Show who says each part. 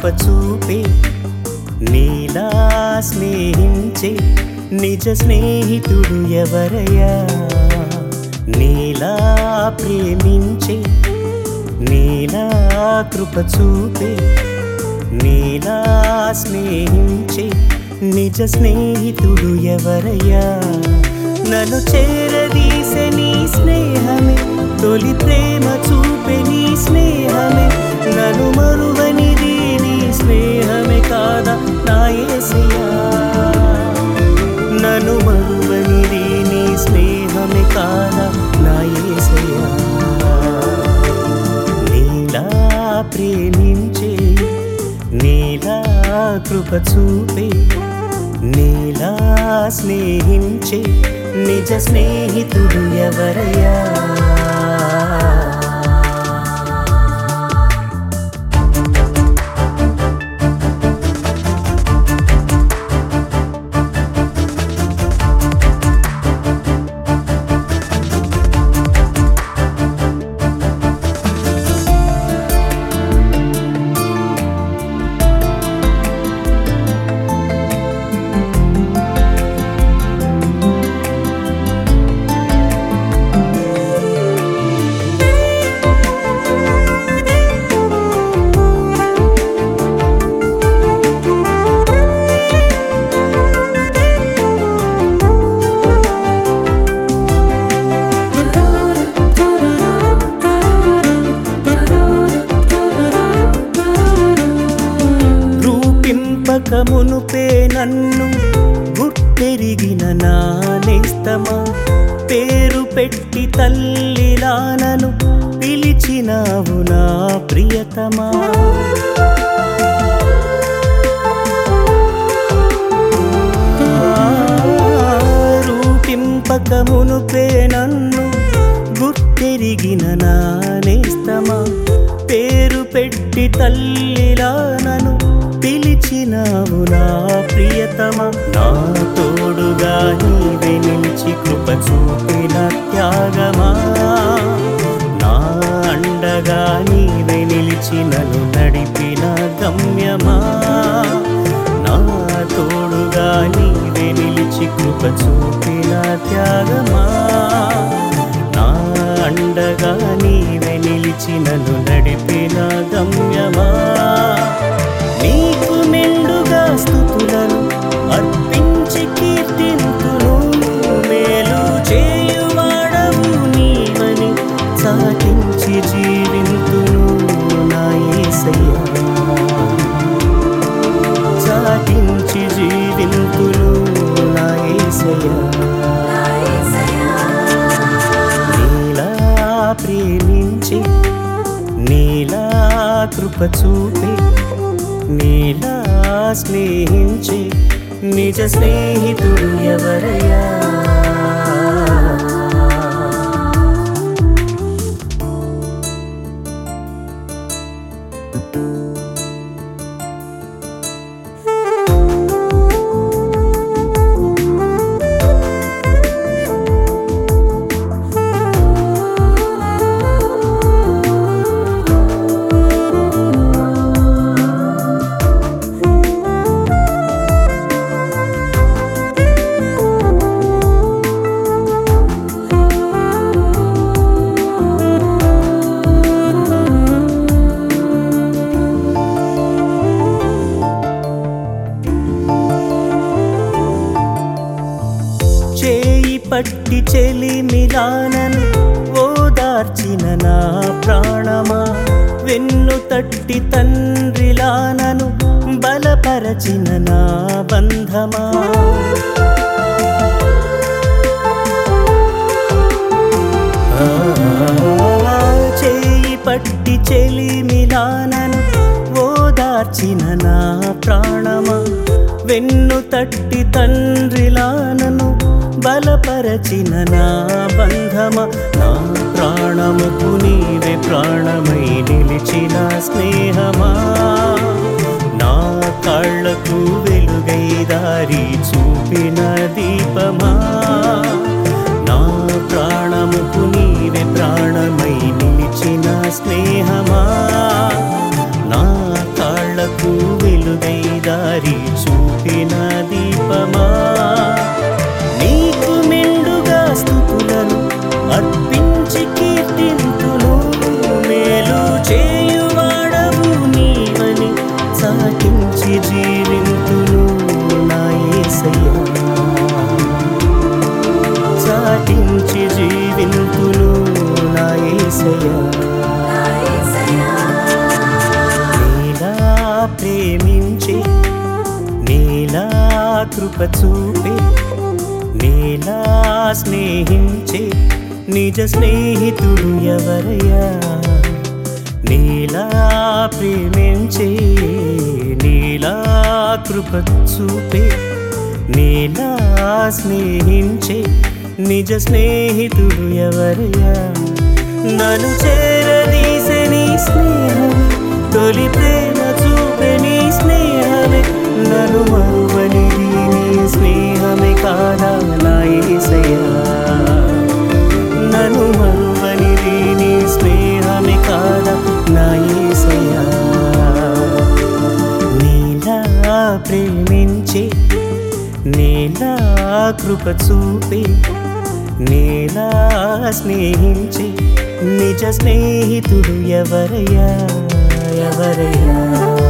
Speaker 1: కృప చూపే నీలా స్నేహించే నిజ స్నేహితుడు ఎవరయ్యా నీలా ప్రేమించే నీలా కృప చూపే నీలా స్నేహించే నిజ స్నేహితుడు ఎవరయ్యా నన్ను చేరదీసే నీ స్నేహమే తొలి ప్రేమ చూపే నీ స్నేహమే నన్ను మరువనిది నీ స్నేహమే కాదా నా యేసయ్యా నన్ను మరువనిది నీ స్నేహమే కాదా నా యేసయ్యా నీలా ప్రేమించే నీలా కృప చూపే నీలా స్నేహించే నిజ స్నేహితుడు ఎవరయ్యా రూపింపక మునుపే నన్ను గుర్తెరిగిన నా నేస్తమా పేరు పెట్టి తల్లిలానను పిలిచినావు నా ప్రియతమా రూపింపక మునుపే నన్ను గుర్తెరిగిన నా నేస్తమా పేరు పెట్టి తల్లిలానను పిలిచినావు నా ప్రియతమా నా తోడుగా నీవే నిలిచి కృప చూపిన త్యాగమా నా అండగా నీవే నిలిచి నన్ను నడిపిన గమ్యమా నా తోడుగా నీవే నిలిచి కృప చూపిన త్యాగమా నా అండగా నీవే నిలిచి నన్ను నడిపిన గమ్యమా నీకు మెండుగా స్థుతులను అర్పించి కీర్తింతును మేలు చేయువాడవు నీవని సాటించి జీవింతును నా యేసయ్యా సాటించి జీవింతును నా యేసయ్యా నీలా ప్రేమించి నీలా కృప చూపే నీలా స్నేహించి నిజ స్నేహితుడు ఎవరయ్యా చేయి పట్టి చెలిమిలానను ఓదార్చిన నా ప్రాణమా వెన్ను తట్టి తండ్రిలానను బలపరచిన నా బంధమా ఆ, చేయి పట్టి చెలిమిలానను ఓదార్చిన నా ప్రాణమా వెన్ను తట్టి తండ్రిలానను బలపరచిన నా బంధమ నా ప్రాణముకు నీవే ప్రాణమై నిలిచిన స్నేహమా నా కళ్ళకు వెలుగై దారి చూపిన దీపమా నా ప్రాణముకు నీవే ప్రాణమై నిలిచిన స్నేహమా నా కాళ్ళకు దారి చూపిన దీపమా నీకు మెండుగా స్థుతులను అర్పించి కీర్తింతును మేలు చేయువాడవు నీవని సాటించి జీవింతును నా యేసయ్యా సాటించి జీవింతును నా యేసయ్యా నీలా ప్రేమించి నీలా కృప చూపే నీలా స్నేహించే నిజ స్నేహితుడు ఎవరయ్యా నీలా ప్రేమించే నీలా కృప చూపే నీలా స్నేహించే నిజ స్నేహితుడు ఎవరయ్యా నన్ను చేరదీసే నీ స్నేహం తొలి ప్రేమ చూపే నీ స్నేహమే నన్ను మరువనిది నీ స్నేహమే కాదా నా యేసయ్యా నన్ను మరువనిది నీ స్నేహమే కాదా నా యేసయ్యా నీలా ప్రేమించే నీలా కృప చూపే నీలా స్నేహించే నిజ స్నేహితుడు ఎవరయ్యా ఎవరయ్యా